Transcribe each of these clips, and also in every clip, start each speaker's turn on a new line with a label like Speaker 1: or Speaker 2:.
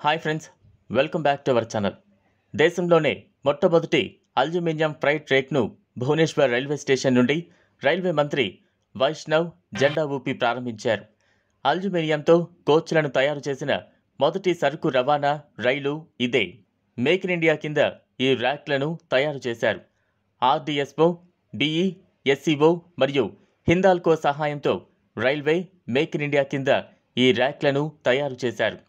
Speaker 1: hi friends welcome back to our channel దేశంలోనే మొట్టమొదటి aluminium freight రేక్ను భువనేశ్వర్ రైల్వే స్టేషన్ నుండి రైల్వే మంత్రి వైష్ణవ్ జెండా ఊపి ప్రారంభించారు అల్యూమినియంతో కోచ్లను తయారు చేసిన మొదటి సరుకు రవాణా రైలు ఇదే మేక్ ఇన్ ఇండియా కింద ఈ ర్యాక్లను తయారు చేశారు ఆర్డీఎస్ఓ డిఈ ఎస్సీఓ మరియు హిందాల్కో సహాయంతో రైల్వే మేక్ ఇన్ ఇండియా కింద ఈ ర్యాక్లను తయారు చేశారు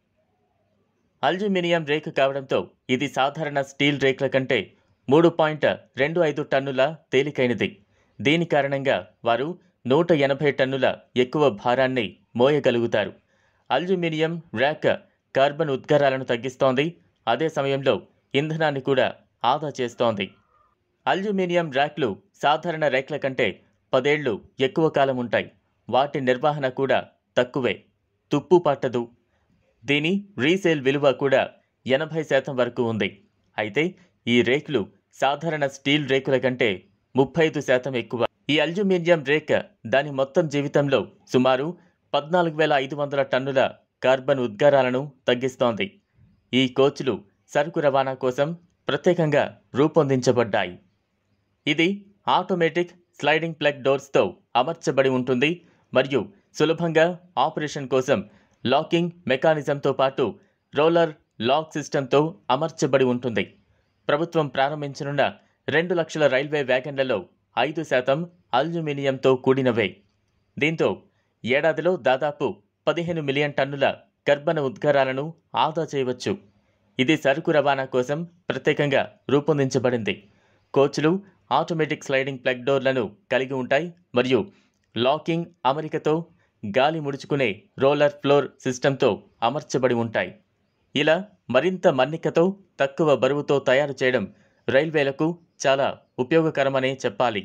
Speaker 1: అల్యూమినియం రేకు కావడంతో ఇది సాధారణ స్టీల్ రేకుల కంటే మూడు పాయింట్ రెండు ఐదు టన్నుల తేలికైనది దీని కారణంగా వారు నూట ఎనభై టన్నుల ఎక్కువ భారాన్ని మోయగలుగుతారు అల్యూమినియం ర్యాక్ కార్బన్ ఉద్గారాలను తగ్గిస్తోంది అదే సమయంలో ఇంధనాన్ని కూడా ఆదా చేస్తోంది అల్యూమినియం ర్యాక్లు సాధారణ రేక్ల కంటే పదేళ్లు ఎక్కువ కాలం ఉంటాయి వాటి నిర్వహణ కూడా తక్కువే తుప్పు పట్టదు దీని రీసేల్ విలువ కూడా ఎనభై శాతం వరకు ఉంది అయితే ఈ రేకులు సాధారణ స్టీల్ రేకుల కంటే ముప్పై ఐదు శాతం ఎక్కువ ఈ అల్యూమినియం రేక్ దాని మొత్తం జీవితంలో సుమారు పద్నాలుగు వేల ఐదు వందల టన్నుల కార్బన్ ఉద్గారాలను తగ్గిస్తోంది ఈ కోచ్లు సరుకు రవాణా కోసం ప్రత్యేకంగా రూపొందించబడ్డాయి ఇది ఆటోమేటిక్ స్లైడింగ్ ప్లగ్ డోర్స్తో అమర్చబడి ఉంటుంది మరియు సులభంగా ఆపరేషన్ కోసం లాకింగ్ మెకానిజంతో పాటు రోలర్ లాక్ సిస్టంతో అమర్చబడి ఉంటుంది ప్రభుత్వం ప్రారంభించనున్న రెండు లక్షల రైల్వే వ్యాగన్లలో ఐదు శాతం అల్యూమినియంతో కూడినవే దీంతో ఏడాదిలో దాదాపు పదిహేను మిలియన్ టన్నుల కర్బన ఉద్గారాలను ఆదా చేయవచ్చు ఇది సరుకు రవాణా కోసం ప్రత్యేకంగా రూపొందించబడింది కోచ్లు ఆటోమేటిక్ స్లైడింగ్ ప్లగ్ డోర్లను కలిగి ఉంటాయి మరియు లాకింగ్ అమరికతో గాలి ముడుచుకునే రోలర్ ఫ్లోర్ సిస్టంతో అమర్చబడి ఉంటాయి ఇలా మరింత మన్నికతో తక్కువ బరువుతో తయారు చేయడం రైల్వేలకు చాలా ఉపయోగకరమనే చెప్పాలి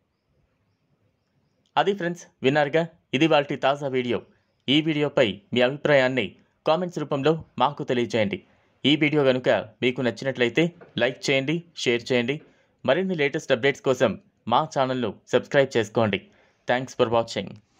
Speaker 1: అది ఫ్రెండ్స్ విన్నారుగా ఇది వాటి తాజా వీడియో ఈ వీడియోపై మీ అభిప్రాయాన్ని కామెంట్స్ రూపంలో మాకు తెలియజేయండి ఈ వీడియో కనుక మీకు నచ్చినట్లయితే లైక్ చేయండి షేర్ చేయండి మరిన్ని లేటెస్ట్ అప్డేట్స్ కోసం మా ఛానల్ను సబ్స్క్రైబ్ చేసుకోండి థ్యాంక్స్ ఫర్ వాచింగ్